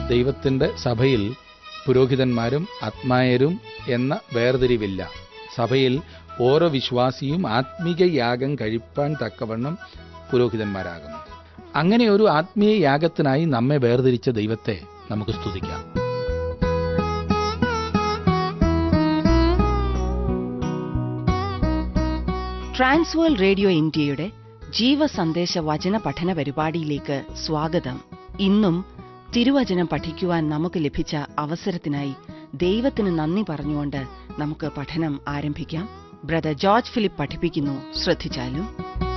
ദൈവത്തിന്റെ സഭയിൽ പുരോഹിതന്മാരും ആത്മായരും എന്ന വേർതിരിവില്ല സഭയിൽ ഓരോ വിശ്വാസിയും ആത്മീക യാഗം കഴിപ്പാൻ തക്കവണ്ണം പുരോഹിതന്മാരാകുന്നു അങ്ങനെ ഒരു ആത്മീയ യാഗത്തിനായി നമ്മെ വേർതിരിച്ച ദൈവത്തെ നമുക്ക് സ്തുതിക്കാം ട്രാൻസ്വേൾ റേഡിയോ ഇന്ത്യയുടെ ജീവസന്ദേശ വചന പഠന പരിപാടിയിലേക്ക് സ്വാഗതം ഇന്നും തിരുവചനം പഠിക്കുവാൻ നമുക്ക് ലഭിച്ച അവസരത്തിനായി ദൈവത്തിന് നന്ദി പറഞ്ഞുകൊണ്ട് നമുക്ക് പഠനം ആരംഭിക്കാം ബ്രദർ ജോർജ് ഫിലിപ്പ് പഠിപ്പിക്കുന്നു ശ്രദ്ധിച്ചാലും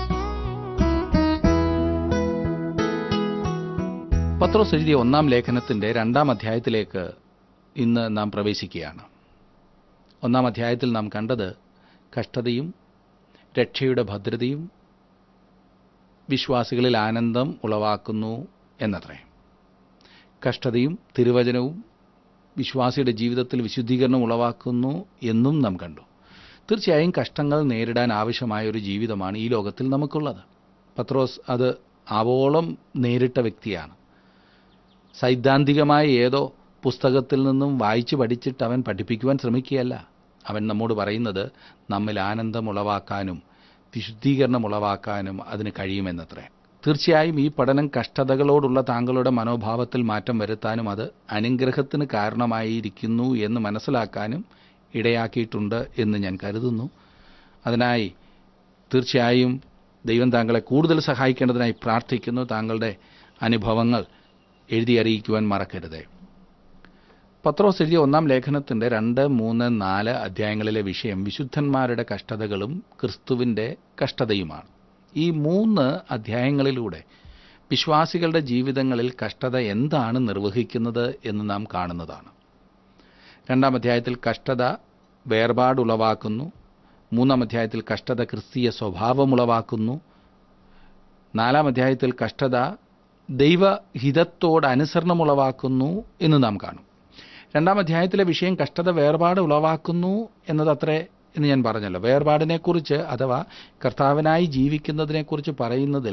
പത്രോസ് എഴുതിയ ഒന്നാം ലേഖനത്തിന്റെ രണ്ടാം അധ്യായത്തിലേക്ക് ഇന്ന് നാം പ്രവേശിക്കുകയാണ് ഒന്നാം അധ്യായത്തിൽ നാം കണ്ടത് കഷ്ടതയും രക്ഷയുടെ ഭദ്രതയും വിശ്വാസികളിൽ ആനന്ദം ഉളവാക്കുന്നു എന്നത്രേ കഷ്ടതയും തിരുവചനവും വിശ്വാസിയുടെ ജീവിതത്തിൽ വിശുദ്ധീകരണം ഉളവാക്കുന്നു എന്നും നാം കണ്ടു തീർച്ചയായും കഷ്ടങ്ങൾ നേരിടാൻ ആവശ്യമായ ഒരു ജീവിതമാണ് ഈ ലോകത്തിൽ നമുക്കുള്ളത് പത്രോസ് അത് ആവോളം നേരിട്ട വ്യക്തിയാണ് സൈദ്ധാന്തികമായ ഏതോ പുസ്തകത്തിൽ നിന്നും വായിച്ചു പഠിച്ചിട്ട് അവൻ പഠിപ്പിക്കുവാൻ ശ്രമിക്കുകയല്ല അവൻ നമ്മോട് പറയുന്നത് നമ്മിൽ ആനന്ദം ഉളവാക്കാനും വിശുദ്ധീകരണം ഉളവാക്കാനും അതിന് കഴിയുമെന്നത്രേ തീർച്ചയായും ഈ പഠനം കഷ്ടതകളോടുള്ള താങ്കളുടെ മനോഭാവത്തിൽ മാറ്റം വരുത്താനും അത് അനുഗ്രഹത്തിന് കാരണമായിരിക്കുന്നു എന്ന് മനസ്സിലാക്കാനും ഇടയാക്കിയിട്ടുണ്ട് എന്ന് ഞാൻ കരുതുന്നു അതിനായി തീർച്ചയായും ദൈവം താങ്കളെ കൂടുതൽ സഹായിക്കേണ്ടതിനായി പ്രാർത്ഥിക്കുന്നു താങ്കളുടെ അനുഭവങ്ങൾ എഴുതി അറിയിക്കുവാൻ മറക്കരുത് പത്രോസ് എഴുതിയ ഒന്നാം ലേഖനത്തിന്റെ രണ്ട് മൂന്ന് നാല് അധ്യായങ്ങളിലെ വിഷയം വിശുദ്ധന്മാരുടെ കഷ്ടതകളും ക്രിസ്തുവിന്റെ കഷ്ടതയുമാണ് ഈ മൂന്ന് അധ്യായങ്ങളിലൂടെ വിശ്വാസികളുടെ ജീവിതങ്ങളിൽ കഷ്ടത എന്താണ് നിർവഹിക്കുന്നത് എന്ന് നാം കാണുന്നതാണ് രണ്ടാം അധ്യായത്തിൽ കഷ്ടത വേർപാടുളവാക്കുന്നു മൂന്നാം അധ്യായത്തിൽ കഷ്ടത ക്രിസ്തീയ സ്വഭാവമുളവാക്കുന്നു നാലാം അധ്യായത്തിൽ കഷ്ടത ദൈവഹിതത്തോട് അനുസരണമുളവാക്കുന്നു എന്ന് നാം കാണും രണ്ടാം അധ്യായത്തിലെ വിഷയം കഷ്ടത വേർപാട് ഉളവാക്കുന്നു എന്നതത്രേ എന്ന് ഞാൻ പറഞ്ഞല്ലോ വേർപാടിനെക്കുറിച്ച് അഥവാ കർത്താവിനായി ജീവിക്കുന്നതിനെക്കുറിച്ച് പറയുന്നതിൽ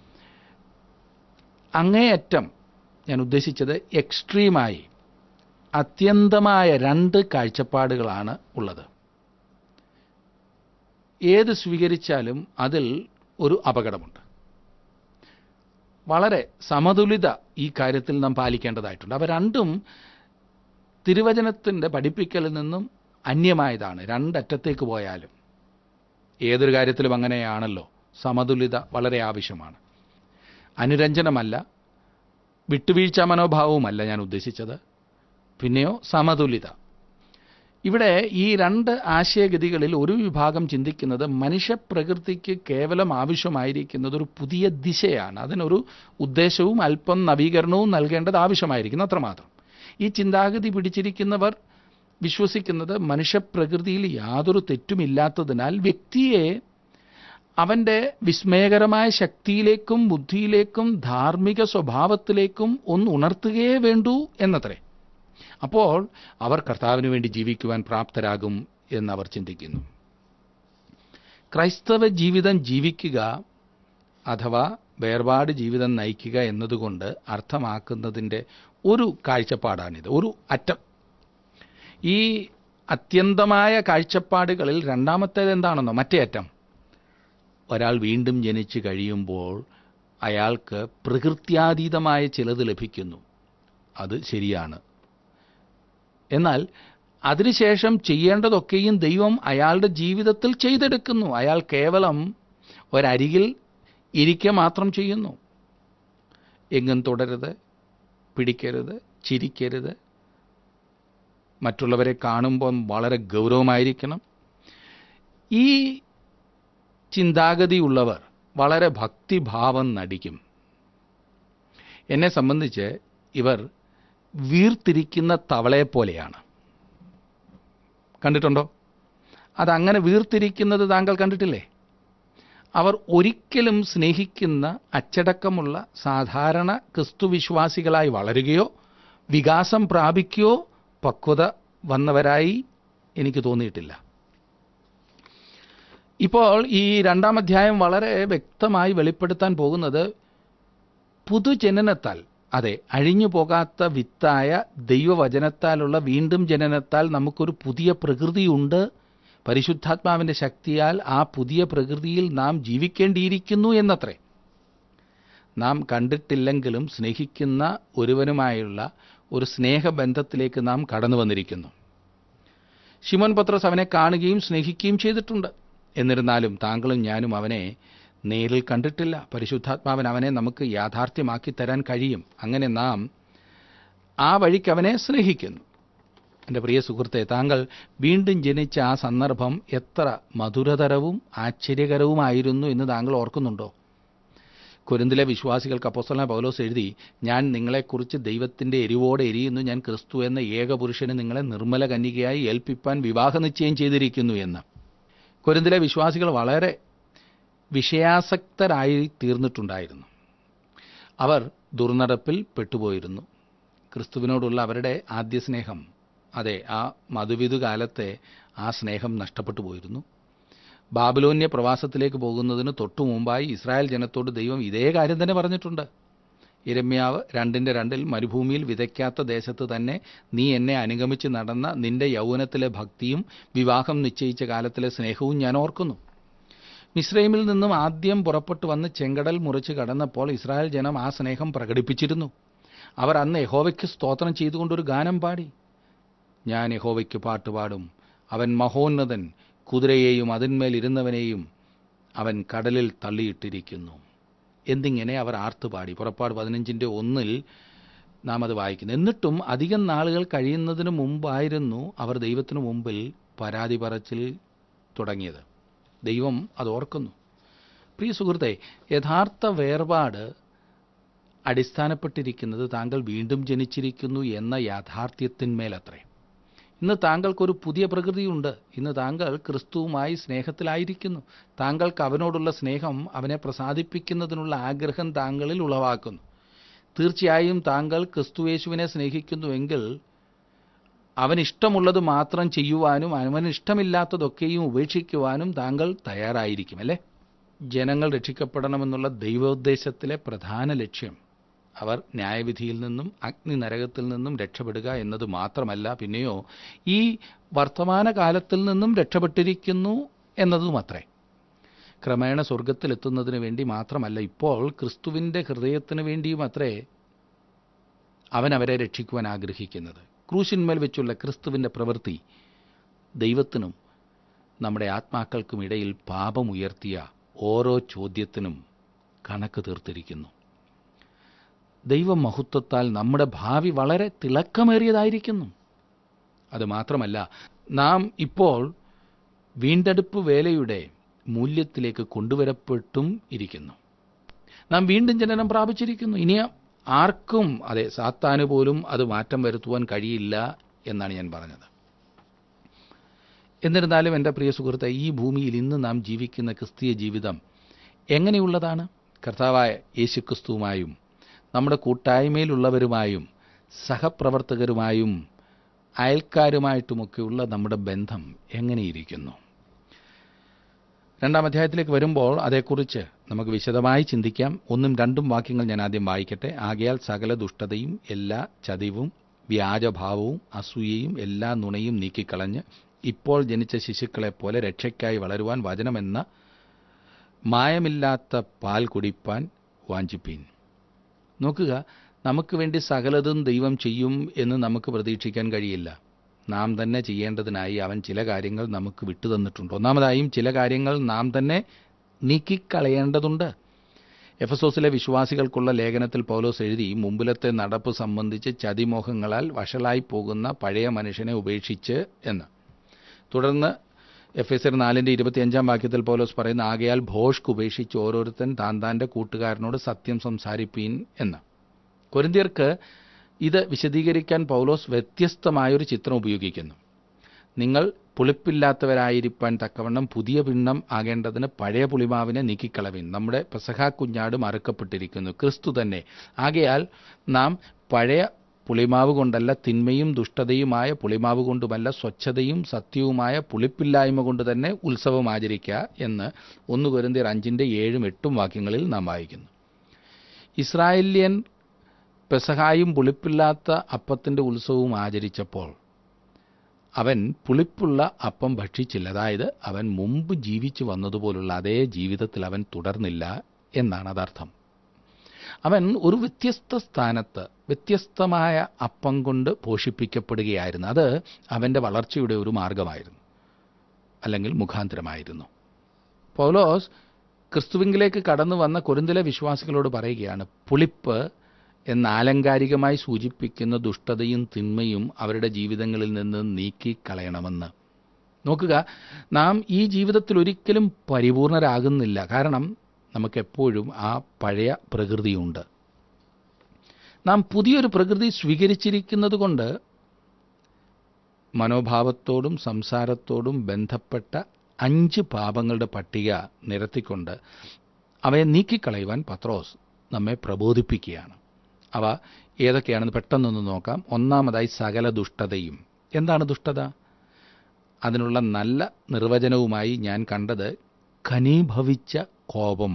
അങ്ങേയറ്റം ഞാൻ ഉദ്ദേശിച്ചത് എക്സ്ട്രീമായി അത്യന്തമായ രണ്ട് കാഴ്ചപ്പാടുകളാണ് ഉള്ളത് ഏത് സ്വീകരിച്ചാലും അതിൽ ഒരു അപകടമുണ്ട് വളരെ സമതുലിത ഈ കാര്യത്തിൽ നാം പാലിക്കേണ്ടതായിട്ടുണ്ട് അവ രണ്ടും തിരുവചനത്തിൻ്റെ പഠിപ്പിക്കലിൽ നിന്നും അന്യമായതാണ് രണ്ടറ്റത്തേക്ക് പോയാലും ഏതൊരു കാര്യത്തിലും അങ്ങനെയാണല്ലോ സമതുലിത വളരെ ആവശ്യമാണ് അനുരഞ്ജനമല്ല വിട്ടുവീഴ്ച മനോഭാവവുമല്ല ഞാൻ ഉദ്ദേശിച്ചത് പിന്നെയോ സമതുലിത ഇവിടെ ഈ രണ്ട് ആശയഗതികളിൽ ഒരു വിഭാഗം ചിന്തിക്കുന്നത് മനുഷ്യപ്രകൃതിക്ക് കേവലം ആവശ്യമായിരിക്കുന്നത് ഒരു പുതിയ ദിശയാണ് അതിനൊരു ഉദ്ദേശവും അല്പം നവീകരണവും നൽകേണ്ടത് ആവശ്യമായിരിക്കുന്നു അത്രമാത്രം ഈ ചിന്താഗതി പിടിച്ചിരിക്കുന്നവർ വിശ്വസിക്കുന്നത് മനുഷ്യപ്രകൃതിയിൽ യാതൊരു തെറ്റുമില്ലാത്തതിനാൽ വ്യക്തിയെ അവൻ്റെ വിസ്മയകരമായ ശക്തിയിലേക്കും ബുദ്ധിയിലേക്കും ധാർമ്മിക സ്വഭാവത്തിലേക്കും ഒന്ന് ഉണർത്തുകയേ വേണ്ടൂ എന്നത്രേ അപ്പോൾ അവർ കർത്താവിന് വേണ്ടി ജീവിക്കുവാൻ പ്രാപ്തരാകും എന്നവർ ചിന്തിക്കുന്നു ക്രൈസ്തവ ജീവിതം ജീവിക്കുക അഥവാ വേർപാട് ജീവിതം നയിക്കുക എന്നതുകൊണ്ട് അർത്ഥമാക്കുന്നതിൻ്റെ ഒരു കാഴ്ചപ്പാടാണിത് ഒരു അറ്റം ഈ അത്യന്തമായ കാഴ്ചപ്പാടുകളിൽ രണ്ടാമത്തേത് എന്താണെന്നോ മറ്റേ അറ്റം ഒരാൾ വീണ്ടും ജനിച്ചു കഴിയുമ്പോൾ അയാൾക്ക് പ്രകൃത്യാതീതമായ ചിലത് ലഭിക്കുന്നു അത് ശരിയാണ് എന്നാൽ അതിനുശേഷം ചെയ്യേണ്ടതൊക്കെയും ദൈവം അയാളുടെ ജീവിതത്തിൽ ചെയ്തെടുക്കുന്നു അയാൾ കേവലം ഒരരികിൽ ഇരിക്കുക മാത്രം ചെയ്യുന്നു എങ്ങും തുടരുത് പിടിക്കരുത് ചിരിക്കരുത് മറ്റുള്ളവരെ കാണുമ്പം വളരെ ഗൗരവമായിരിക്കണം ഈ ചിന്താഗതിയുള്ളവർ വളരെ ഭക്തിഭാവം നടിക്കും എന്നെ സംബന്ധിച്ച് ഇവർ വീർത്തിരിക്കുന്ന തവളയെപ്പോലെയാണ് കണ്ടിട്ടുണ്ടോ അതങ്ങനെ വീർത്തിരിക്കുന്നത് താങ്കൾ കണ്ടിട്ടില്ലേ അവർ ഒരിക്കലും സ്നേഹിക്കുന്ന അച്ചടക്കമുള്ള സാധാരണ ക്രിസ്തുവിശ്വാസികളായി വളരുകയോ വികാസം പ്രാപിക്കുകയോ പക്വത വന്നവരായി എനിക്ക് തോന്നിയിട്ടില്ല ഇപ്പോൾ ഈ രണ്ടാം അധ്യായം വളരെ വ്യക്തമായി വെളിപ്പെടുത്താൻ പോകുന്നത് പുതുജനനത്താൽ അതെ അഴിഞ്ഞു പോകാത്ത വിത്തായ ദൈവവചനത്താലുള്ള വീണ്ടും ജനനത്താൽ നമുക്കൊരു പുതിയ പ്രകൃതിയുണ്ട് പരിശുദ്ധാത്മാവിന്റെ ശക്തിയാൽ ആ പുതിയ പ്രകൃതിയിൽ നാം ജീവിക്കേണ്ടിയിരിക്കുന്നു എന്നത്രേ നാം കണ്ടിട്ടില്ലെങ്കിലും സ്നേഹിക്കുന്ന ഒരുവനുമായുള്ള ഒരു സ്നേഹബന്ധത്തിലേക്ക് നാം കടന്നു വന്നിരിക്കുന്നു ശിമോൻ പത്രോസ് അവനെ കാണുകയും സ്നേഹിക്കുകയും ചെയ്തിട്ടുണ്ട് എന്നിരുന്നാലും താങ്കളും ഞാനും അവനെ നേരിൽ കണ്ടിട്ടില്ല പരിശുദ്ധാത്മാവൻ അവനെ നമുക്ക് യാഥാർത്ഥ്യമാക്കി തരാൻ കഴിയും അങ്ങനെ നാം ആ വഴിക്ക് അവനെ സ്നേഹിക്കുന്നു എൻ്റെ പ്രിയ സുഹൃത്തെ താങ്കൾ വീണ്ടും ജനിച്ച ആ സന്ദർഭം എത്ര മധുരതരവും ആശ്ചര്യകരവുമായിരുന്നു എന്ന് താങ്കൾ ഓർക്കുന്നുണ്ടോ കൊരിന്തിലെ വിശ്വാസികൾക്ക് അപ്പോസ്തലനായ പൗലോസ് എഴുതി ഞാൻ നിങ്ങളെക്കുറിച്ച് ദൈവത്തിന്റെ എരിവോടെ എരിയുന്നു ഞാൻ ക്രിസ്തു എന്ന ഏകപുരുഷന് നിങ്ങളെ നിർമ്മല കന്യകയായി ഏൽപ്പിപ്പാൻ വിവാഹ നിശ്ചയം ചെയ്തിരിക്കുന്നു എന്ന് കൊരിന്തിലെ വിശ്വാസികൾ വളരെ വിഷയാസക്തരായി തീർന്നിട്ടുണ്ടായിരുന്നു അവർ ദുർനടപ്പിൽ പെട്ടുപോയിരുന്നു ക്രിസ്തുവിനോടുള്ള അവരുടെ ആദ്യ സ്നേഹം അതെ ആ മധുവിധു കാലത്തെ ആ സ്നേഹം നഷ്ടപ്പെട്ടു പോയിരുന്നു ബാബിലോന്യ പ്രവാസത്തിലേക്ക് പോകുന്നതിന് തൊട്ടു മുമ്പായി ഇസ്രായേൽ ജനത്തോട് ദൈവം ഇതേ കാര്യം തന്നെ പറഞ്ഞിട്ടുണ്ട് ഇരമ്യാവ് രണ്ടിന്റെ രണ്ടിൽ മരുഭൂമിയിൽ വിതയ്ക്കാത്ത ദേശത്ത് തന്നെ നീ എന്നെ അനുഗമിച്ച് നടന്ന നിന്റെ യൗവനത്തിലെ ഭക്തിയും വിവാഹം നിശ്ചയിച്ച കാലത്തിലെ സ്നേഹവും ഞാൻ ഓർക്കുന്നു മിസ്രൈമിൽ നിന്നും ആദ്യം പുറപ്പെട്ടു വന്ന് ചെങ്കടൽ മുറിച്ച് കടന്നപ്പോൾ ഇസ്രായേൽ ജനം ആ സ്നേഹം പ്രകടിപ്പിച്ചിരുന്നു അവർ അന്ന് യഹോവയ്ക്ക് സ്തോത്രം ചെയ്തുകൊണ്ടൊരു ഗാനം പാടി ഞാൻ യഹോവയ്ക്ക് പാട്ടുപാടും അവൻ മഹോന്നതൻ കുതിരയെയും അതിന്മേൽ ഇരുന്നവനെയും അവൻ കടലിൽ തള്ളിയിട്ടിരിക്കുന്നു എന്നിങ്ങനെ അവർ ആർത്തുപാടി പുറപ്പാട് പതിനഞ്ചിൻ്റെ ഒന്നിൽ നാം അത് വായിക്കുന്നു എന്നിട്ടും അധികം നാളുകൾ കഴിയുന്നതിന് മുമ്പായിരുന്നു അവർ ദൈവത്തിനു മുമ്പിൽ പരാതി പറച്ചിൽ തുടങ്ങിയത് ദൈവം അത് ഓർക്കുന്നു പ്രിയ സുഹൃത്തെ യഥാർത്ഥ വേർപാട് അടിസ്ഥാനപ്പെട്ടിരിക്കുന്നത് താങ്കൾ വീണ്ടും ജനിച്ചിരിക്കുന്നു എന്ന യാഥാർത്ഥ്യത്തിന്മേലത്രേ ഇന്ന് താങ്കൾക്കൊരു പുതിയ പ്രകൃതിയുണ്ട് ഇന്ന് താങ്കൾ ക്രിസ്തുവുമായി സ്നേഹത്തിലായിരിക്കുന്നു താങ്കൾക്ക് അവനോടുള്ള സ്നേഹം അവനെ പ്രസാദിപ്പിക്കുന്നതിനുള്ള ആഗ്രഹം താങ്കളിൽ ഉളവാക്കുന്നു തീർച്ചയായും താങ്കൾ ക്രിസ്തുയേശുവിനെ സ്നേഹിക്കുന്നുവെങ്കിൽ അവൻ ഇഷ്ടമുള്ളത് മാത്രം ചെയ്യുവാനും അവന് ഇഷ്ടമില്ലാത്തതൊക്കെയും ഉപേക്ഷിക്കുവാനും താങ്കൾ തയ്യാറായിരിക്കും അല്ലേ ജനങ്ങൾ രക്ഷിക്കപ്പെടണമെന്നുള്ള ദൈവോദ്ദേശത്തിലെ പ്രധാന ലക്ഷ്യം അവർ ന്യായവിധിയിൽ നിന്നും അഗ്നി നരകത്തിൽ നിന്നും രക്ഷപ്പെടുക എന്നത് മാത്രമല്ല പിന്നെയോ ഈ വർത്തമാനകാലത്തിൽ നിന്നും രക്ഷപ്പെട്ടിരിക്കുന്നു എന്നതുമത്രേ ക്രമേണ സ്വർഗത്തിലെത്തുന്നതിന് വേണ്ടി മാത്രമല്ല ഇപ്പോൾ ക്രിസ്തുവിൻ്റെ ഹൃദയത്തിന് വേണ്ടിയും അത്രേ അവൻ അവരെ രക്ഷിക്കുവാൻ ആഗ്രഹിക്കുന്നത് ക്രൂശിന്മേൽ വെച്ചുള്ള ക്രിസ്തുവിൻ്റെ പ്രവൃത്തി ദൈവത്തിനും നമ്മുടെ ആത്മാക്കൾക്കും ഇടയിൽ പാപമുയർത്തിയ ഓരോ ചോദ്യത്തിനും കണക്ക് തീർത്തിരിക്കുന്നു ദൈവമഹത്വത്താൽ നമ്മുടെ ഭാവി വളരെ തിളക്കമേറിയതായിരിക്കുന്നു അത് മാത്രമല്ല നാം ഇപ്പോൾ വീണ്ടെടുപ്പ് വേലയുടെ മൂല്യത്തിലേക്ക് കൊണ്ടുവരപ്പെട്ടും ഇരിക്കുന്നു നാം വീണ്ടും ജനനം പ്രാപിച്ചിരിക്കുന്നു ഇനി ആർക്കും അതെ സാത്താന് പോലും അത് മാറ്റം വരുത്തുവാൻ കഴിയില്ല എന്നാണ് ഞാൻ പറഞ്ഞത് എന്നിരുന്നാലും എൻ്റെ പ്രിയ സുഹൃത്തെ ഈ ഭൂമിയിൽ ഇന്ന് നാം ജീവിക്കുന്ന ക്രിസ്തീയ ജീവിതം എങ്ങനെയുള്ളതാണ് കർത്താവായ യേശു ക്രിസ്തുവുമായും നമ്മുടെ കൂട്ടായ്മയിലുള്ളവരുമായും സഹപ്രവർത്തകരുമായും അയൽക്കാരുമായിട്ടുമൊക്കെയുള്ള നമ്മുടെ ബന്ധം എങ്ങനെയിരിക്കുന്നു രണ്ടാം അധ്യായത്തിലേക്ക് വരുമ്പോൾ അതേക്കുറിച്ച് നമുക്ക് വിശദമായി ചിന്തിക്കാം ഒന്നും രണ്ടും വാക്യങ്ങൾ ഞാൻ ആദ്യം വായിക്കട്ടെ ആകയാൽ സകല ദുഷ്ടതയും എല്ലാ ചതിവും വ്യാജഭാവവും അസൂയയും എല്ലാ നുണയും നീക്കിക്കളഞ്ഞ് ഇപ്പോൾ ജനിച്ച ശിശുക്കളെപ്പോലെ രക്ഷയ്ക്കായി വളരുവാൻ വചനമെന്ന മായമില്ലാത്ത പാൽ കുടിപ്പാൻ വാഞ്ചിപ്പീൻ നോക്കുക നമുക്ക് വേണ്ടി സകലതും ദൈവം ചെയ്യും എന്ന് നമുക്ക് പ്രതീക്ഷിക്കാൻ കഴിയില്ല നാം തന്നെ ചെയ്യേണ്ടതിനായി അവൻ ചില കാര്യങ്ങൾ നമുക്ക് വിട്ടുതന്നിട്ടുണ്ട് ഒന്നാമതായും ചില കാര്യങ്ങൾ നാം തന്നെ നീക്കിക്കളയേണ്ടതുണ്ട് എഫസോസിലെ വിശ്വാസികൾക്കുള്ള ലേഖനത്തിൽ പൗലോസ് എഴുതി മുമ്പിലത്തെ നടപ്പ് സംബന്ധിച്ച് ചതിമോഹങ്ങളാൽ വഷളായി പോകുന്ന പഴയ മനുഷ്യനെ ഉപേക്ഷിച്ച് എന്ന് തുടർന്ന് എഫ് എസ് എർ നാലിന്റെ ഇരുപത്തിയഞ്ചാം വാക്യത്തിൽ പൗലോസ് പറയുന്ന ആകയാൽ ഭോഷ്ക്ക് ഉപേക്ഷിച്ച് ഓരോരുത്തൻ താൻ താൻ്റെ കൂട്ടുകാരനോട് സത്യം സംസാരിപ്പീൻ എന്ന് കൊരിന്തിയർക്ക് ഇത് വിശദീകരിക്കാൻ പൗലോസ് വ്യത്യസ്തമായൊരു ചിത്രം ഉപയോഗിക്കുന്നു നിങ്ങൾ പുളിപ്പില്ലാത്തവരായിരിക്കാൻ തക്കവണ്ണം പുതിയ പിണ്ണം ആകേണ്ടതിന് പഴയ പുളിമാവിനെ നീക്കിക്കളവിൻ നമ്മുടെ പെസഹാ കുഞ്ഞാട് മറക്കപ്പെട്ടിരിക്കുന്നു ക്രിസ്തു തന്നെ ആകയാൽ നാം പഴയ പുളിമാവ് കൊണ്ടല്ല തിന്മയും ദുഷ്ടതയുമായ പുളിമാവ് കൊണ്ടുമല്ല സ്വച്ഛതയും സത്യവുമായ പുളിപ്പില്ലായ്മ കൊണ്ട് തന്നെ ഉത്സവം ആചരിക്കുക എന്ന് ഒന്ന് കുരുന്തിയർ അഞ്ചിന്റെ ഏഴും എട്ടും വാക്യങ്ങളിൽ നാം വായിക്കുന്നു ഇസ്രായേലിയൻ പെസഹായും പുളിപ്പില്ലാത്ത അപ്പത്തിന്റെ ഉത്സവവും ആചരിച്ചപ്പോൾ അവൻ പുളിപ്പുള്ള അപ്പം ഭക്ഷിച്ചില്ല അതായത് അവൻ മുമ്പ് ജീവിച്ചു വന്നതുപോലുള്ള അതേ ജീവിതത്തിൽ അവൻ തുടർന്നില്ല എന്നാണ് അതർത്ഥം അവൻ ഒരു വ്യത്യസ്ത സ്ഥാനത്ത് വ്യത്യസ്തമായ അപ്പം കൊണ്ട് പോഷിപ്പിക്കപ്പെടുകയായിരുന്നു അത് അവന്റെ വളർച്ചയുടെ ഒരു മാർഗമായിരുന്നു അല്ലെങ്കിൽ മുഖാന്തരമായിരുന്നു പൗലോസ് ക്രിസ്തുവിങ്കിലേക്ക് കടന്നു വന്ന കൊരിന്തിലെ വിശ്വാസികളോട് പറയുകയാണ് പുളിപ്പ് എന്ന ആലങ്കാരികമായി സൂചിപ്പിക്കുന്ന ദുഷ്ടതയും തിന്മയും അവരുടെ ജീവിതങ്ങളിൽ നിന്ന് നീക്കിക്കളയണമെന്ന് നോക്കുക നാം ഈ ജീവിതത്തിൽ ഒരിക്കലും പരിപൂർണരാകുന്നില്ല കാരണം നമുക്കെപ്പോഴും ആ പഴയ പ്രകൃതിയുണ്ട് നാം പുതിയൊരു പ്രകൃതി സ്വീകരിച്ചിരിക്കുന്നത് കൊണ്ട് മനോഭാവത്തോടും സംസാരത്തോടും ബന്ധപ്പെട്ട അഞ്ച് പാപങ്ങളുടെ പട്ടിക നിരത്തിക്കൊണ്ട് അവയെ നീക്കിക്കളയുവാൻ പത്രോസ് നമ്മെ പ്രബോധിപ്പിക്കുകയാണ് അവ ഏതൊക്കെയാണെന്ന് പെട്ടെന്നൊന്ന് നോക്കാം ഒന്നാമതായി സകല ദുഷ്ടതയും എന്താണ് ദുഷ്ടത അതിനുള്ള നല്ല നിർവചനവുമായി ഞാൻ കണ്ടത് ഖനീഭവിച്ച കോപം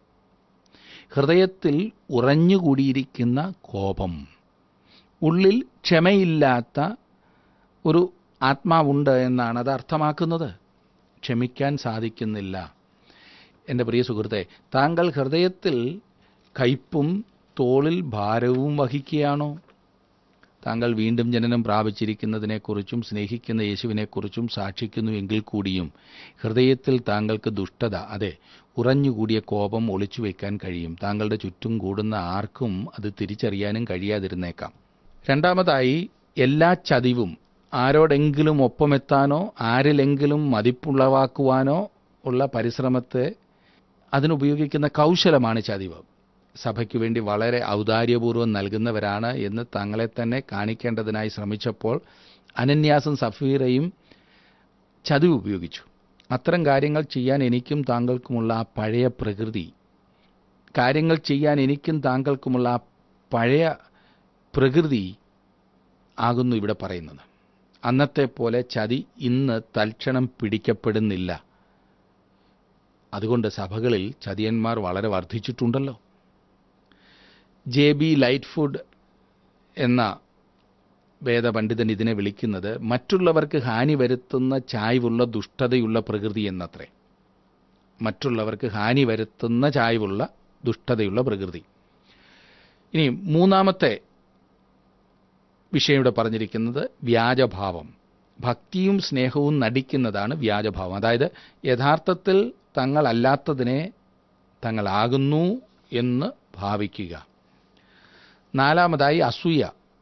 ഹൃദയത്തിൽ ഉറഞ്ഞുകൂടിയിരിക്കുന്ന കോപം ഉള്ളിൽ ക്ഷമയില്ലാത്ത ഒരു ആത്മാവുണ്ട് എന്നാണ് അത് അർത്ഥമാക്കുന്നത് ക്ഷമിക്കാൻ സാധിക്കുന്നില്ല എൻ്റെ പ്രിയ സുഹൃത്തെ താങ്കൾ ഹൃദയത്തിൽ കയ്പും തോളിൽ ഭാരവും വഹിക്കുകയാണോ താങ്കൾ വീണ്ടും ജനനം പ്രാപിച്ചിരിക്കുന്നതിനെക്കുറിച്ചും സ്നേഹിക്കുന്ന യേശുവിനെക്കുറിച്ചും സാക്ഷിക്കുന്നു എങ്കിൽ കൂടിയും ഹൃദയത്തിൽ താങ്കൾക്ക് ദുഷ്ടത അതെ ഉറഞ്ഞുകൂടിയ കോപം ഒളിച്ചു വയ്ക്കാൻ കഴിയും താങ്കളുടെ ചുറ്റും കൂടുന്ന ആർക്കും അത് തിരിച്ചറിയാനും കഴിയാതിരുന്നേക്കാം രണ്ടാമതായി എല്ലാ ചതിവും ആരോടെങ്കിലും ഒപ്പമെത്താനോ ആരിലെങ്കിലും മതിപ്പുളവാക്കുവാനോ ഉള്ള പരിശ്രമത്തെ അതിനുപയോഗിക്കുന്ന കൗശലമാണ് ചതിവ് സഭയ്ക്ക് വേണ്ടി വളരെ ഔദാര്യപൂർവ്വം നൽകുന്നവരാണ് എന്ന് തങ്ങളെ തന്നെ കാണിക്കേണ്ടതിനായി ശ്രമിച്ചപ്പോൾ അനന്യാസും സഫീറയും ചതിവ് ഉപയോഗിച്ചു അത്തരം കാര്യങ്ങൾ ചെയ്യാൻ എനിക്കും താങ്കൾക്കുമുള്ള ആ പഴയ പ്രകൃതി കാര്യങ്ങൾ ചെയ്യാൻ എനിക്കും താങ്കൾക്കുമുള്ള ആ പഴയ പ്രകൃതി ആകുന്നു ഇവിടെ പറയുന്നത് അന്നത്തെ പോലെ ചതി ഇന്ന് തൽക്ഷണം പിടിക്കപ്പെടുന്നില്ല അതുകൊണ്ട് സഭകളിൽ ചതിയന്മാർ വളരെ വർദ്ധിച്ചിട്ടുണ്ടല്ലോ ജെ ബി ലൈറ്റ് ഫുഡ് എന്ന വേദപണ്ഡിതൻ ഇതിനെ വിളിക്കുന്നത് മറ്റുള്ളവർക്ക് ഹാനി വരുത്തുന്ന ചായ്വുള്ള ദുഷ്ടതയുള്ള പ്രകൃതി എന്നത്രേ മറ്റുള്ളവർക്ക് ഹാനി വരുത്തുന്ന ചായ്വുള്ള ദുഷ്ടതയുള്ള പ്രകൃതി ഇനി മൂന്നാമത്തെ വിഷയം ഇവിടെ പറഞ്ഞിരിക്കുന്നത് വ്യാജഭാവം ഭക്തിയും സ്നേഹവും നടിക്കുന്നതാണ് വ്യാജഭാവം അതായത് യഥാർത്ഥത്തിൽ തങ്ങളല്ലാത്തതിനെ തങ്ങളാകുന്നു എന്ന് ഭാവിക്കുക നാലാമതായി അസൂയ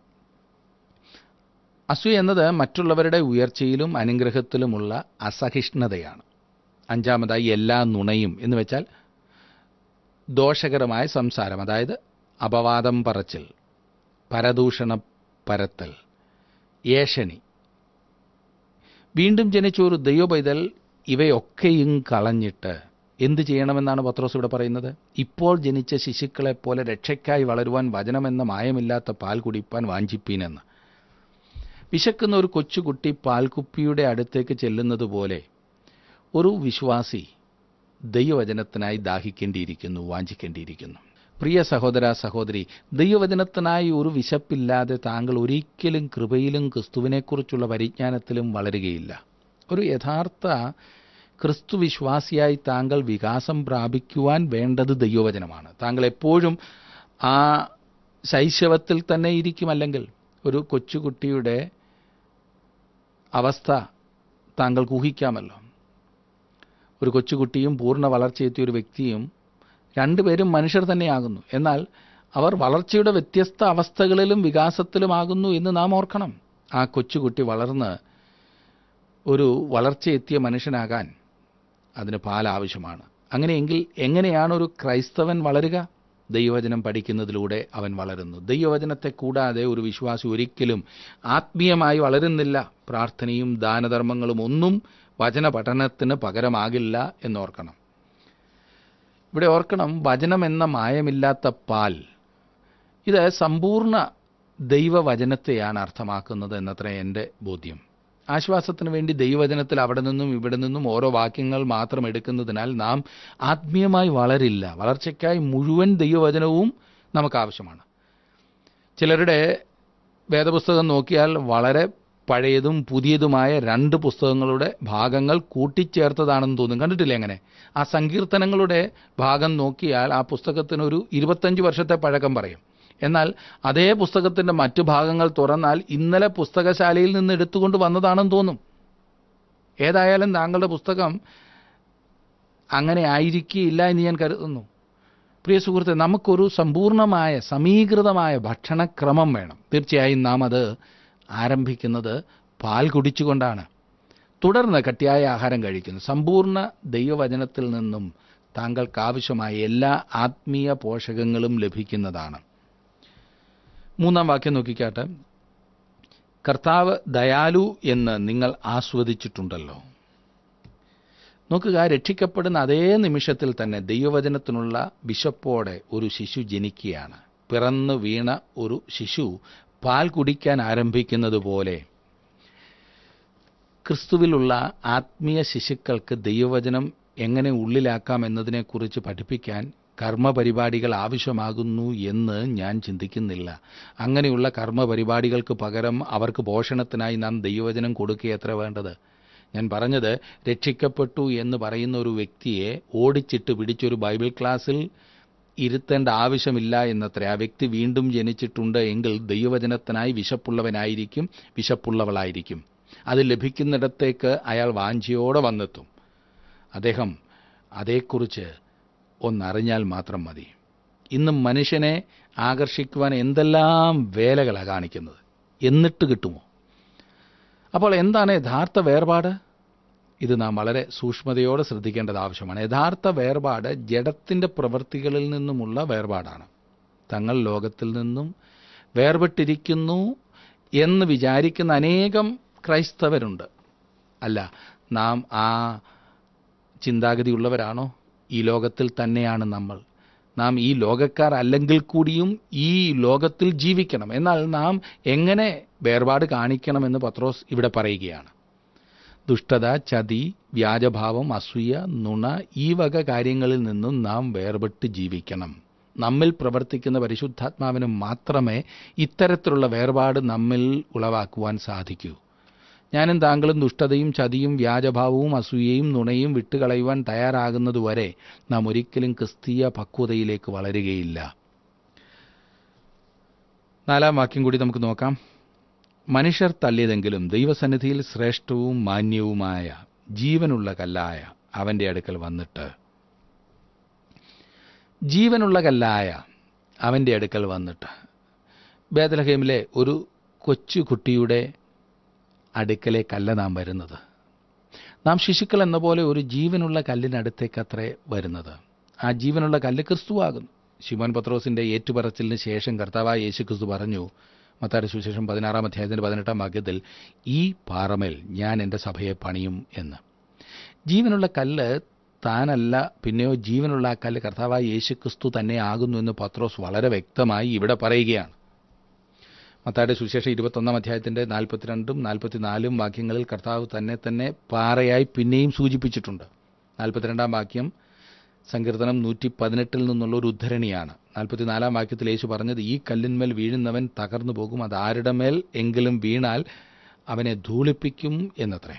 അസൂയ എന്നത് മറ്റുള്ളവരുടെ ഉയർച്ചയിലും അനുഗ്രഹത്തിലുമുള്ള അസഹിഷ്ണുതയാണ് അഞ്ചാമതായി എല്ലാ നുണയും എന്ന് വെച്ചാൽ ദോഷകരമായ സംസാരം അതായത് അപവാദം പറച്ചിൽ പരദൂഷണ പരത്തൽ ഏഷണി വീണ്ടും ജനിച്ച ഒരു ദൈവപൈതൽ ഇവയൊക്കെയും കളഞ്ഞിട്ട് എന്ത് ചെയ്യണമെന്നാണ് പത്രോസ് ഇവിടെ പറയുന്നത് ഇപ്പോൾ ജനിച്ച ശിശുക്കളെ പോലെ രക്ഷയ്ക്കായി വളരുവാൻ വചനമെന്ന മായമില്ലാത്ത പാൽ കുടിപ്പാൻ വാഞ്ചിപ്പീനെന്ന് വിശക്കുന്ന ഒരു കൊച്ചുകുട്ടി പാൽക്കുപ്പിയുടെ അടുത്തേക്ക് ചെല്ലുന്നത് പോലെ ഒരു വിശ്വാസി ദൈവവചനത്തിനായി ദാഹിക്കേണ്ടിയിരിക്കുന്നു വാഞ്ചിക്കേണ്ടിയിരിക്കുന്നു പ്രിയ സഹോദര സഹോദരി ദൈവവചനത്തിനായി ഒരു വിശപ്പില്ലാതെ താങ്കൾ ഒരിക്കലും കൃപയിലും ക്രിസ്തുവിനെക്കുറിച്ചുള്ള പരിജ്ഞാനത്തിലും വളരുകയില്ല ഒരു യഥാർത്ഥ ക്രിസ്തു വിശ്വാസിയായി താങ്കൾ വികാസം പ്രാപിക്കുവാൻ വേണ്ടത് ദൈവവചനമാണ് താങ്കൾ എപ്പോഴും ആ ശൈശവത്തിൽ തന്നെ ഇരിക്കും അല്ലെങ്കിൽ ഒരു കൊച്ചുകുട്ടിയുടെ അവസ്ഥ താങ്കൾക്ക് ഊഹിക്കാമല്ലോ ഒരു കൊച്ചുകുട്ടിയും പൂർണ്ണ വളർച്ചയെത്തിയ ഒരു വ്യക്തിയും രണ്ടുപേരും മനുഷ്യർ തന്നെയാകുന്നു എന്നാൽ അവർ വളർച്ചയുടെ വ്യത്യസ്ത അവസ്ഥകളിലും വികാസത്തിലുമാകുന്നു എന്ന് നാം ഓർക്കണം ആ കൊച്ചുകുട്ടി വളർന്ന് ഒരു വളർച്ചയെത്തിയ മനുഷ്യനാകാൻ അതിന് പാൽ ആവശ്യമാണ് അങ്ങനെയെങ്കിൽ എങ്ങനെയാണ് ഒരു ക്രൈസ്തവൻ വളരുക ദൈവവചനം പഠിക്കുന്നതിലൂടെ അവൻ വളരുന്നു ദൈവവചനത്തെ കൂടാതെ ഒരു വിശ്വാസി ഒരിക്കലും ആത്മീയമായി വളരുന്നില്ല പ്രാർത്ഥനയും ദാനധർമ്മങ്ങളും ഒന്നും വചന പഠനത്തിന് പകരമാകില്ല എന്നോർക്കണം ഇവിടെ ഓർക്കണം വചനം എന്ന മായമില്ലാത്ത പാൽ ഇത് സമ്പൂർണ്ണ ദൈവവചനത്തെയാണ് അർത്ഥമാക്കുന്നത് എന്നത്ര എൻ്റെ ബോധ്യം ആശ്വാസത്തിന് വേണ്ടി ദൈവവചനത്തിൽ അവിടെ നിന്നും ഇവിടെ നിന്നും ഓരോ വാക്യങ്ങൾ മാത്രം എടുക്കുന്നതിനാൽ നാം ആത്മീയമായി വളരില്ല വളർച്ചയ്ക്കായി മുഴുവൻ ദൈവവചനവും നമുക്ക് ആവശ്യമാണ് ചിലരുടെ വേദപുസ്തകം നോക്കിയാൽ വളരെ പഴയതും പുതിയതുമായ രണ്ട് പുസ്തകങ്ങളുടെ ഭാഗങ്ങൾ കൂട്ടിച്ചേർത്തതാണെന്ന് തോന്നും കണ്ടിട്ടില്ലേ അങ്ങനെ ആ സങ്കീർത്തനങ്ങളുടെ ഭാഗം നോക്കിയാൽ ആ പുസ്തകത്തിന് ഒരു ഇരുപത്തഞ്ച് വർഷത്തെ പഴക്കം പറയും എന്നാൽ അതേ പുസ്തകത്തിന്റെ മറ്റു ഭാഗങ്ങൾ തുറന്നാൽ ഇന്നലെ പുസ്തകശാലയിൽ നിന്ന് എടുത്തുകൊണ്ട് വന്നതാണെന്ന് തോന്നും ഏതായാലും താങ്കളുടെ പുസ്തകം അങ്ങനെ ആയിരിക്കില്ല എന്ന് ഞാൻ കരുതുന്നു പ്രിയ സുഹൃത്തെ നമുക്കൊരു സമ്പൂർണമായ സമീകൃതമായ ഭക്ഷണക്രമം വേണം തീർച്ചയായും നാം അത് ആരംഭിക്കുന്നത് പാൽ കുടിച്ചുകൊണ്ടാണ് തുടർന്ന് കട്ടിയായ ആഹാരം കഴിക്കുന്നു സമ്പൂർണ്ണ ദൈവവചനത്തിൽ നിന്നും താങ്കൾക്ക് ആവശ്യമായ എല്ലാ ആത്മീയ പോഷകങ്ങളും ലഭിക്കുന്നതാണ് മൂന്നാം വാക്യം നോക്കിക്കാട്ടെ കർത്താവ് ദയാലു എന്ന് നിങ്ങൾ ആസ്വദിച്ചിട്ടുണ്ടല്ലോ നോക്കുക രക്ഷിക്കപ്പെടുന്ന അതേ നിമിഷത്തിൽ തന്നെ ദൈവവചനത്തിനുള്ള വിശപ്പോടെ ഒരു ശിശു ജനിക്കുകയാണ് പിറന്നു വീണ ഒരു ശിശു പാൽ കുടിക്കാൻ ആരംഭിക്കുന്നത് പോലെ ക്രിസ്തുവിലുള്ള ആത്മീയ ശിശുക്കൾക്ക് ദൈവവചനം എങ്ങനെ ഉള്ളിലാക്കാം എന്നതിനെക്കുറിച്ച് പഠിപ്പിക്കാൻ കർമ്മപരിപാടികൾ ആവശ്യമാകുന്നു എന്ന് ഞാൻ ചിന്തിക്കുന്നില്ല അങ്ങനെയുള്ള കർമ്മപരിപാടികൾക്ക് പകരം അവർക്ക് പോഷണത്തിനായി നാം ദൈവവചനം കൊടുക്കുകയത്ര വേണ്ടത് ഞാൻ പറഞ്ഞത് രക്ഷിക്കപ്പെട്ടു എന്ന് പറയുന്ന ഒരു വ്യക്തിയെ ഓടിച്ചിട്ട് പിടിച്ചൊരു ബൈബിൾ ക്ലാസ്സിൽ ഇരുത്തേണ്ട ആവശ്യമില്ല എന്നത്ര ആ വ്യക്തി വീണ്ടും ജനിച്ചിട്ടുണ്ട് എങ്കിൽ ദൈവവചനത്തിനായി വിശപ്പുള്ളവനായിരിക്കും വിശപ്പുള്ളവളായിരിക്കും അത് ലഭിക്കുന്നിടത്തേക്ക് അയാൾ വാഞ്ചിയോടെ വന്നെത്തും അദ്ദേഹം അതേക്കുറിച്ച് ഒന്നറിഞ്ഞാൽ മാത്രം മതി ഇന്നും മനുഷ്യനെ ആകർഷിക്കുവാൻ എന്തെല്ലാം വേലകളാണ് കാണിക്കുന്നത് എന്നിട്ട് കിട്ടുമോ അപ്പോൾ എന്താണ് യഥാർത്ഥ വേർപാട് ഇത് നാം വളരെ സൂക്ഷ്മതയോടെ ശ്രദ്ധിക്കേണ്ടത് ആവശ്യമാണ് യഥാർത്ഥ വേർപാട് ജഡത്തിന്റെ പ്രവൃത്തികളിൽ നിന്നുമുള്ള വേർപാടാണ് തങ്ങൾ ലോകത്തിൽ നിന്നും വേർപെട്ടിരിക്കുന്നു എന്ന് വിചാരിക്കുന്ന അനേകം ക്രൈസ്തവരുണ്ട് അല്ല നാം ആ ചിന്താഗതിയുള്ളവരാണോ ഈ ലോകത്തിൽ തന്നെയാണ് നമ്മൾ നാം ഈ ലോകക്കാർ അല്ലെങ്കിൽ കൂടിയും ഈ ലോകത്തിൽ ജീവിക്കണം എന്നാൽ നാം എങ്ങനെ വേർപാട് കാണിക്കണമെന്ന് പത്രോസ് ഇവിടെ പറയുകയാണ് ദുഷ്ടത ചതി വ്യാജഭാവം അസൂയ നുണ ഈ വക കാര്യങ്ങളിൽ നിന്നും നാം വേർപെട്ട് ജീവിക്കണം നമ്മിൽ പ്രവർത്തിക്കുന്ന പരിശുദ്ധാത്മാവിന് മാത്രമേ ഇത്തരത്തിലുള്ള വേർപാട് നമ്മിൽ ഉളവാക്കുവാൻ സാധിക്കൂ ഞാനും താങ്കളും ദുഷ്ടതയും ചതിയും വ്യാജഭാവവും അസൂയയും നുണയും വിട്ടുകളയുവാൻ തയ്യാറാകുന്നതുവരെ നാം ഒരിക്കലും ക്രിസ്തീയ പക്വതയിലേക്ക് വളരുകയില്ല നാലാം വാക്യം കൂടി നമുക്ക് നോക്കാം മനുഷ്യർ തള്ളിയതെങ്കിലും ദൈവസന്നിധിയിൽ ശ്രേഷ്ഠവും മാന്യവുമായ ജീവനുള്ള കല്ലായ അവന്റെ അടുക്കൽ വന്നിട്ട് ജീവനുള്ള കല്ലായ അവന്റെ അടുക്കൽ വന്നിട്ട് ബേദലഹേമിലെ ഒരു കൊച്ചു കുട്ടിയുടെ അടുക്കലേക്കല്ല നാം വരുന്നത് നാം ശിശുക്കൾ എന്ന പോലെ ഒരു ജീവനുള്ള കല്ലിനടുത്തേക്കത്രേ വരുന്നത് ആ ജീവനുള്ള കല്ല് ക്രിസ്തുവാകുന്നു ശിമോൻ പത്രോസിന്റെ ഏറ്റുപറച്ചിലിന് ശേഷം കർത്താവായ യേശു ക്രിസ്തു പറഞ്ഞു മത്താരുടെ സുവിശേഷം പതിനാറാം അധ്യായത്തിന്റെ പതിനെട്ടാം വാക്യത്തിൽ ഈ പാറമേൽ ഞാൻ എൻ്റെ സഭയെ പണിയും എന്ന് ജീവനുള്ള കല്ല് താനല്ല പിന്നെയോ ജീവനുള്ള ആ കല്ല് കർത്താവായ യേശു ക്രിസ്തു തന്നെ ആകുന്നു എന്ന് പത്രോസ് വളരെ വ്യക്തമായി ഇവിടെ പറയുകയാണ് മത്തായുടെ സുവിശേഷം ഇരുപത്തൊന്നാം അധ്യായത്തിന്റെ നാൽപ്പത്തിരണ്ടും നാൽപ്പത്തിനാലും വാക്യങ്ങളിൽ കർത്താവ് തന്നെ തന്നെ പാറയായി പിന്നെയും സൂചിപ്പിച്ചിട്ടുണ്ട് നാൽപ്പത്തിരണ്ടാം വാക്യം സങ്കീർത്തനം നൂറ്റി പതിനെട്ടിൽ നിന്നുള്ള ഒരു ഉദ്ധരണിയാണ് നാൽപ്പത്തിനാലാം വാക്യത്തിൽ യേശു പറഞ്ഞത് ഈ കല്ലിന്മേൽ വീഴുന്നവൻ തകർന്നു പോകും അത് ആരുടെ മേൽ എങ്കിലും വീണാൽ അവനെ ധൂളിപ്പിക്കും എന്നത്രേ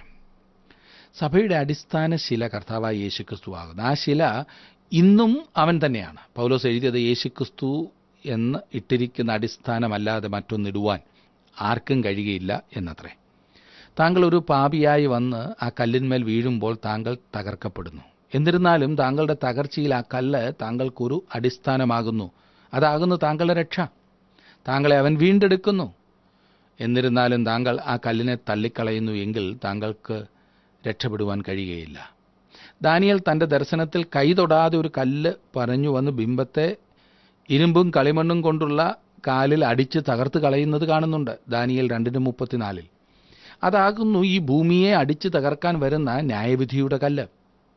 സഭയുടെ അടിസ്ഥാന ശില കർത്താവായ യേശുക്രിസ്തു ആകുന്നു ആ ശില ഇന്നും അവൻ തന്നെയാണ് പൗലോസ് എഴുതിയത് യേശുക്രിസ്തു എന്ന് ഇട്ടിരിക്കുന്ന അടിസ്ഥാനമല്ലാതെ മറ്റൊന്നിടുവാൻ ആർക്കും കഴിയുകയില്ല എന്നത്രേ താങ്കൾ ഒരു പാപിയായി വന്ന് ആ കല്ലിന്മേൽ വീഴുമ്പോൾ താങ്കൾ തകർക്കപ്പെടുന്നു എന്നിരുന്നാലും താങ്കളുടെ തകർച്ചയിൽ ആ കല്ല് താങ്കൾക്കൊരു അടിസ്ഥാനമാകുന്നു അതാകുന്നു താങ്കളുടെ രക്ഷ താങ്കളെ അവൻ വീണ്ടെടുക്കുന്നു എന്നിരുന്നാലും താങ്കൾ ആ കല്ലിനെ തള്ളിക്കളയുന്നു എങ്കിൽ താങ്കൾക്ക് രക്ഷപ്പെടുവാൻ കഴിയുകയില്ല ദാനിയൽ തന്റെ ദർശനത്തിൽ കൈ തൊടാതെ ഒരു കല്ല് പറഞ്ഞു വന്ന് ബിംബത്തെ ഇരുമ്പും കളിമണ്ണും കൊണ്ടുള്ള കാലിൽ അടിച്ച് തകർത്ത് കളയുന്നത് കാണുന്നുണ്ട് ദാനിയൽ രണ്ടിന് മുപ്പത്തിനാലിൽ അതാകുന്നു ഈ ഭൂമിയെ അടിച്ച് തകർക്കാൻ വരുന്ന ന്യായവിധിയുടെ കല്ല്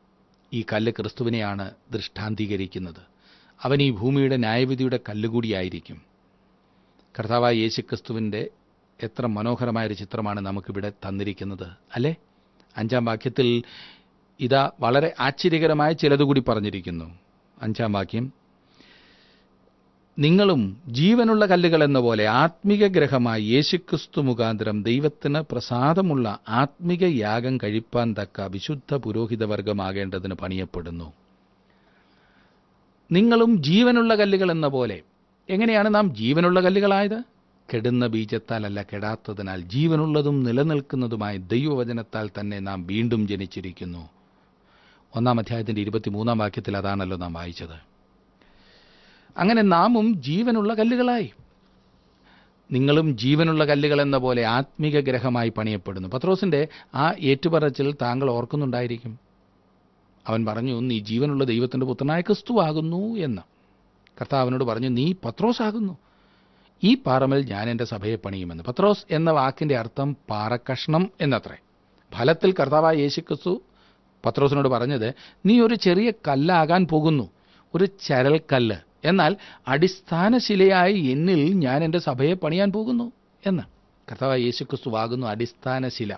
ഈ കല്ല് ക്രിസ്തുവിനെയാണ് ദൃഷ്ടാന്തീകരിക്കുന്നത് അവൻ ഈ ഭൂമിയുടെ ന്യായവിധിയുടെ കല്ലുകൂടിയായിരിക്കും കർത്താവായ യേശു ക്രിസ്തുവിൻ്റെ എത്ര മനോഹരമായൊരു ചിത്രമാണ് നമുക്കിവിടെ തന്നിരിക്കുന്നത് അല്ലേ അഞ്ചാം വാക്യത്തിൽ ഇതാ വളരെ ആശ്ചര്യകരമായ ചിലതുകൂടി പറഞ്ഞിരിക്കുന്നു അഞ്ചാം വാക്യം നിങ്ങളും ജീവനുള്ള കല്ലുകൾ എന്ന പോലെ ആത്മിക ഗ്രഹമായി യേശുക്രിസ്തു മുഖാന്തരം ദൈവത്തിന് പ്രസാദമുള്ള ആത്മിക യാഗം കഴിപ്പാൻ തക്ക വിശുദ്ധ പുരോഹിതവർഗമാകേണ്ടതിന് പണിയപ്പെടുന്നു നിങ്ങളും ജീവനുള്ള കല്ലുകൾ എന്ന പോലെ എങ്ങനെയാണ് നാം ജീവനുള്ള കല്ലുകളായത് കെടുന്ന ബീജത്താലല്ല കെടാത്തതിനാൽ ജീവനുള്ളതും നിലനിൽക്കുന്നതുമായ ദൈവവചനത്താൽ തന്നെ നാം വീണ്ടും ജനിച്ചിരിക്കുന്നു ഒന്നാം അധ്യായത്തിന്റെ ഇരുപത്തിമൂന്നാം വാക്യത്തിൽ അതാണല്ലോ നാം വായിച്ചത് അങ്ങനെ നാമും ജീവനുള്ള കല്ലുകളായി നിങ്ങളും ജീവനുള്ള കല്ലുകൾ എന്ന പോലെ ആത്മിക ഗ്രഹമായി പണിയപ്പെടുന്നു പത്രോസിന്റെ ആ ഏറ്റുപറച്ചിൽ താങ്കൾ ഓർക്കുന്നുണ്ടായിരിക്കും അവൻ പറഞ്ഞു നീ ജീവനുള്ള ദൈവത്തിന്റെ പുത്രനായ ക്രിസ്തുവാകുന്നു എന്ന് കർത്താവിനോട് പറഞ്ഞു നീ പത്രോസാകുന്നു ഈ പാറമേൽ ഞാൻ എൻ്റെ സഭയെ പണിയുമെന്ന് പത്രോസ് എന്ന വാക്കിന്റെ അർത്ഥം പാറക്കഷ്ണം എന്നത്രേ ഫലത്തിൽ കർത്താവായ യേശുക്രിസ്തു പത്രോസിനോട് പറഞ്ഞത് നീ ഒരു ചെറിയ കല്ലാകാൻ പോകുന്നു ഒരു ചരൽക്കല്ല് എന്നാൽ അടിസ്ഥാന ശിലയായി എന്നിൽ ഞാൻ എൻ്റെ സഭയെ പണിയാൻ പോകുന്നു എന്ന് കർത്താവായ യേശുക്രിസ്തു ആകുന്നു അടിസ്ഥാന ശില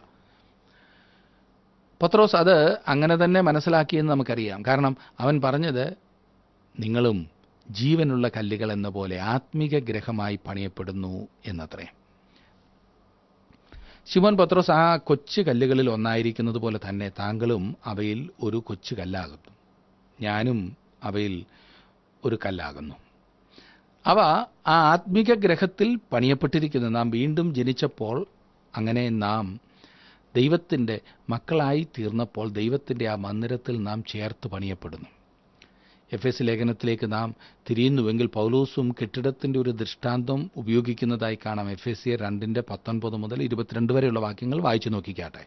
പത്രോസ് അത് അങ്ങനെ തന്നെ മനസ്സിലാക്കിയെന്ന് നമുക്കറിയാം കാരണം അവൻ പറഞ്ഞത് നിങ്ങളും ജീവനുള്ള കല്ലുകൾ എന്ന പോലെ ആത്മിക ഗ്രഹമായി പണിയപ്പെടുന്നു എന്നത്രേ ശിവൻ പത്രോസ് ആ കൊച്ചു കല്ലുകളിൽ ഒന്നായിരിക്കുന്നത് പോലെ തന്നെ താങ്കളും അവയിൽ ഒരു കൊച്ചു കല്ലാകുന്നു ഞാനും അവയിൽ ഒരു കല്ലാകുന്നു അവ ആ ആത്മിക ഗ്രഹത്തിൽ പണിയപ്പെട്ടിരിക്കുന്നു നാം വീണ്ടും ജനിച്ചപ്പോൾ അങ്ങനെ നാം ദൈവത്തിൻ്റെ മക്കളായി തീർന്നപ്പോൾ ദൈവത്തിൻ്റെ ആ മന്ദിരത്തിൽ നാം ചേർത്ത് പണിയപ്പെടുന്നു എഫ് എസ് ലേഖനത്തിലേക്ക് നാം തിരിയുന്നുവെങ്കിൽ പൗലൂസും കെട്ടിടത്തിൻ്റെ ഒരു ദൃഷ്ടാന്തം ഉപയോഗിക്കുന്നതായി കാണാം എഫ് എസ് സി രണ്ടിൻ്റെ പത്തൊൻപത് മുതൽ ഇരുപത്തിരണ്ട് വരെയുള്ള വാക്യങ്ങൾ വായിച്ചു നോക്കിക്കാട്ടെ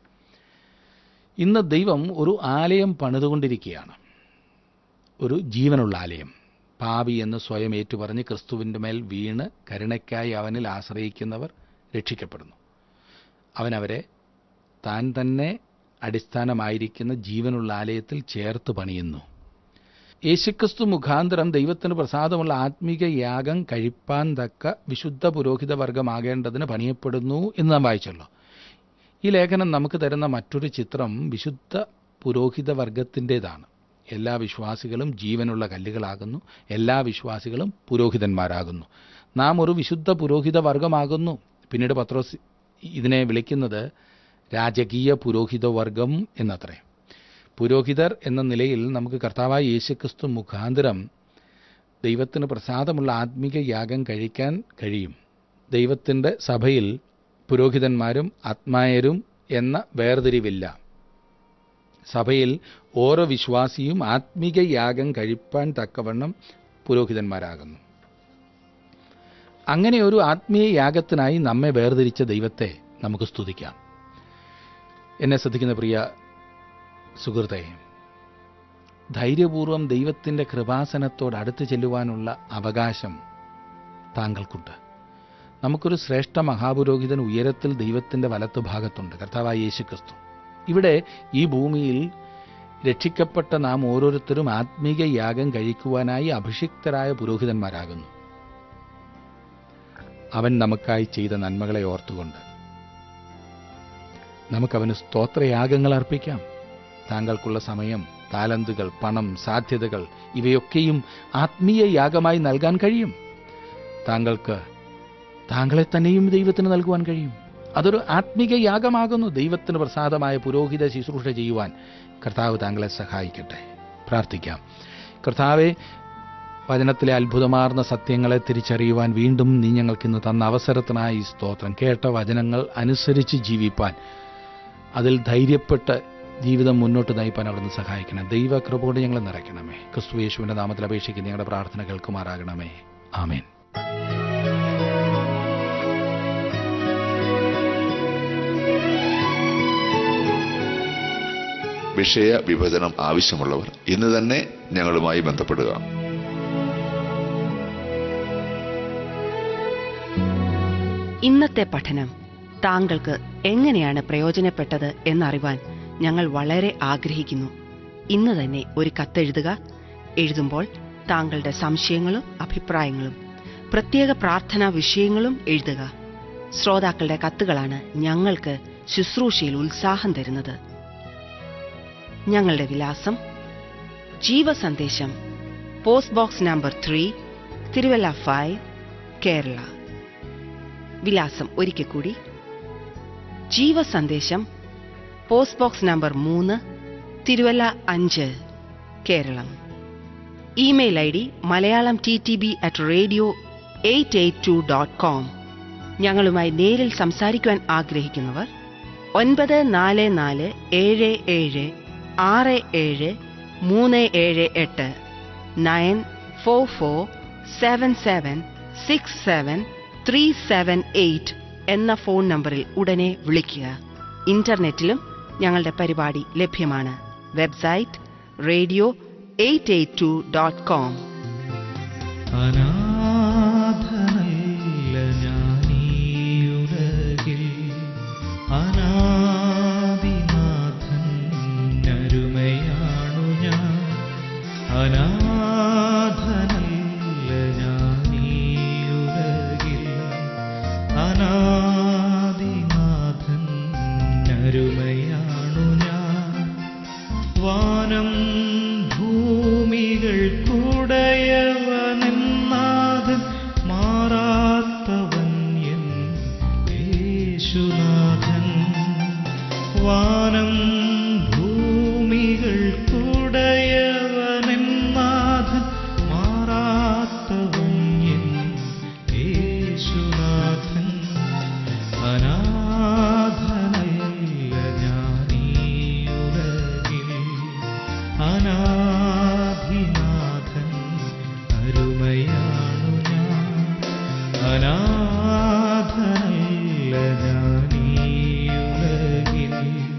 ഇന്ന് ദൈവം ഒരു ആലയം പണിതുകൊണ്ടിരിക്കുകയാണ് ഒരു ജീവനുള്ള ആലയം പാപി എന്ന് സ്വയം ഏറ്റുപറഞ്ഞ് ക്രിസ്തുവിൻ്റെ മേൽ വീണ് കരുണയ്ക്കായി അവനിൽ ആശ്രയിക്കുന്നവർ രക്ഷിക്കപ്പെടുന്നു അവനവരെ താൻ തന്നെ അടിസ്ഥാനമായിരിക്കുന്ന ജീവനുള്ള ആലയത്തിൽ ചേർത്ത് പണിയുന്നു യേശുക്രിസ്തു മുഖാന്തരം ദൈവത്തിന് പ്രസാദമുള്ള ആത്മീക യാഗം കഴിപ്പാൻ തക്ക വിശുദ്ധ പുരോഹിത വർഗമാകേണ്ടതിന് പണിയപ്പെടുന്നു എന്ന് നാം വായിച്ചല്ലോ ഈ ലേഖനം നമുക്ക് തരുന്ന മറ്റൊരു ചിത്രം വിശുദ്ധ പുരോഹിത വർഗത്തിൻ്റെതാണ് എല്ലാ വിശ്വാസികളും ജീവനുള്ള കല്ലുകളാകുന്നു എല്ലാ വിശ്വാസികളും പുരോഹിതന്മാരാകുന്നു നാം ഒരു വിശുദ്ധ പുരോഹിത വർഗമാകുന്നു പിന്നീട് പത്രോസ് ഇതിനെ വിളിക്കുന്നത് രാജകീയ പുരോഹിത വർഗം എന്നത്രേ പുരോഹിതർ എന്ന നിലയിൽ നമുക്ക് കർത്താവായ യേശുക്രിസ്തു മുഖാന്തരം ദൈവത്തിന് പ്രസാദമുള്ള ആത്മീക യാഗം കഴിക്കാൻ കഴിയും ദൈവത്തിൻ്റെ സഭയിൽ പുരോഹിതന്മാരും ആത്മായരും എന്ന വേർതിരിവില്ല സഭയിൽ ഓരോ വിശ്വാസിയും ആത്മീക യാഗം കഴിപ്പാൻ തക്കവണ്ണം പുരോഹിതന്മാരാകുന്നു അങ്ങനെ ഒരു ആത്മീയ യാഗത്തിനായി നമ്മെ വേർതിരിച്ച ദൈവത്തെ നമുക്ക് സ്തുതിക്കാം എന്നെ ശ്രദ്ധിക്കുന്ന പ്രിയ സുഹൃത്തെ ധൈര്യപൂർവം ദൈവത്തിൻ്റെ കൃപാസനത്തോട് അടുത്ത് ചെല്ലുവാനുള്ള അവകാശം താങ്കൾക്കുണ്ട് നമുക്കൊരു ശ്രേഷ്ഠ മഹാപുരോഹിതൻ ഉയരത്തിൽ ദൈവത്തിൻ്റെ വലത്തു ഭാഗത്തുണ്ട് കർത്താവായ യേശു ക്രിസ്തു ഇവിടെ ഈ ഭൂമിയിൽ രക്ഷിക്കപ്പെട്ട നാം ഓരോരുത്തരും ആത്മീക യാഗം കഴിക്കുവാനായി അഭിഷിക്തരായ പുരോഹിതന്മാരാകുന്നു അവൻ നമുക്കായി ചെയ്ത നന്മകളെ ഓർത്തുകൊണ്ട് നമുക്കവന് സ്തോത്രയാഗങ്ങൾ അർപ്പിക്കാം താങ്കൾക്കുള്ള സമയം താലന്തുകൾ പണം സാധ്യതകൾ ഇവയൊക്കെയും ആത്മീയ യാഗമായി നൽകാൻ കഴിയും താങ്കൾക്ക് താങ്കളെ തന്നെയും ദൈവത്തിന് നൽകുവാൻ കഴിയും അതൊരു ആത്മീക യാഗമാകുന്നു ദൈവത്തിന് പ്രസാദമായ പുരോഹിത ശുശ്രൂഷ ചെയ്യുവാൻ കർത്താവ് താങ്കളെ സഹായിക്കട്ടെ പ്രാർത്ഥിക്കാം കർത്താവെ വചനത്തിലെ അത്ഭുതമാർന്ന സത്യങ്ങളെ തിരിച്ചറിയുവാൻ വീണ്ടും നീ ഞങ്ങൾക്കിന്ന് തന്ന അവസരത്തിനായി സ്തോത്രം കേട്ട വചനങ്ങൾ അനുസരിച്ച് ജീവിപ്പാൻ അതിൽ ധൈര്യപ്പെട്ട് ജീവിതം മുന്നോട്ട് നയിപ്പാൻ അവിടുന്ന് സഹായിക്കണം ദൈവകൃപയോട് ഞങ്ങളെ നിറയ്ക്കണമേ ക്രിസ്തു യേശുവിന്റെ നാമത്തിൽ അപേക്ഷിക്കുന്ന ഞങ്ങളുടെ പ്രാർത്ഥന കേൾക്കുമാറാകണമേ ആമേൻ വിഷയ വിഭജനം ആവശ്യമുള്ളവർ ഇന്ന് തന്നെ ഞങ്ങളുമായി ബന്ധപ്പെടുക ഇന്നത്തെ പഠനം താങ്കൾക്ക് എങ്ങനെയാണ് പ്രയോജനപ്പെട്ടത് എന്നറിവാൻ ഞങ്ങൾ വളരെ ആഗ്രഹിക്കുന്നു ഇന്ന് തന്നെ ഒരു കത്തെഴുതുക എഴുതുമ്പോൾ താങ്കളുടെ സംശയങ്ങളും അഭിപ്രായങ്ങളും പ്രത്യേക പ്രാർത്ഥനാ വിഷയങ്ങളും എഴുതുക ശ്രോതാക്കളുടെ കത്തുകളാണ് ഞങ്ങൾക്ക് ശുശ്രൂഷയിൽ ഉത്സാഹം തരുന്നത് ഞങ്ങളുടെ വിലാസം ജീവസന്ദേശം post box number three Thiruvalla five Kerala വിലാസം ഒരിക്കൽ കൂടി ജീവസന്ദേശം പോസ്റ്റ് ബോക്സ് നമ്പർ മൂന്ന് തിരുവല്ല അഞ്ച് Keralam email I D Malayalam T T B at radio eight eight two dot com ഞങ്ങളുമായി നേരിൽ സംസാരിക്കുവാൻ ആഗ്രഹിക്കുന്നവർ ഒൻപത് നാല് നാല് ഏഴ് ഏഴ് ആറ് ഏഴ് മൂന്ന് ഏഴ് എട്ട് nine four four seven seven six seven three seven eight എന്ന ഫോൺ നമ്പറിൽ ഉടനെ വിളിക്കുക ഇന്റർനെറ്റിലും ഞങ്ങളുടെ പരിപാടി ലഭ്യമാണ് website radio eight eight two dot com അനാഥനല്ല ഞാനീയുലകിൽ അനാദിനാഥൻ അരുമയാണു ഞാൻ അനാഥനല്ല ഞാനീയുലകിൽ അനാദിനാഥൻ അരുമയാണു ഞാൻ വാനം ഭൂമികൾ കുടയവനെന്നാഥൻ മാറാത്തവൻ എൻ യേശുനാഥൻ വാനം ഭൂമികൾ കുടയവനെന്നാഥൻ മാറാത്തവൻ എൻ യേശുനാഥൻ അനാഥനല്ല ഞാനീയുലകിൽ അനാധിനാഥൻ അരുമയാണു ഞാൻ അനാഥനല്ല ഞാനീയുലകിൽ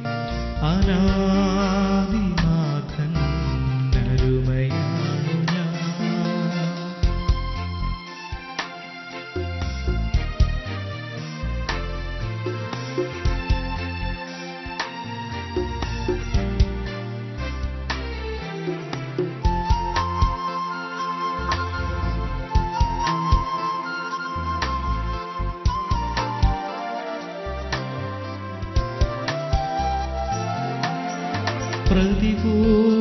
അനാദിനാഥൻ അരുമയാണു ഞാൻ പ്രതികൂല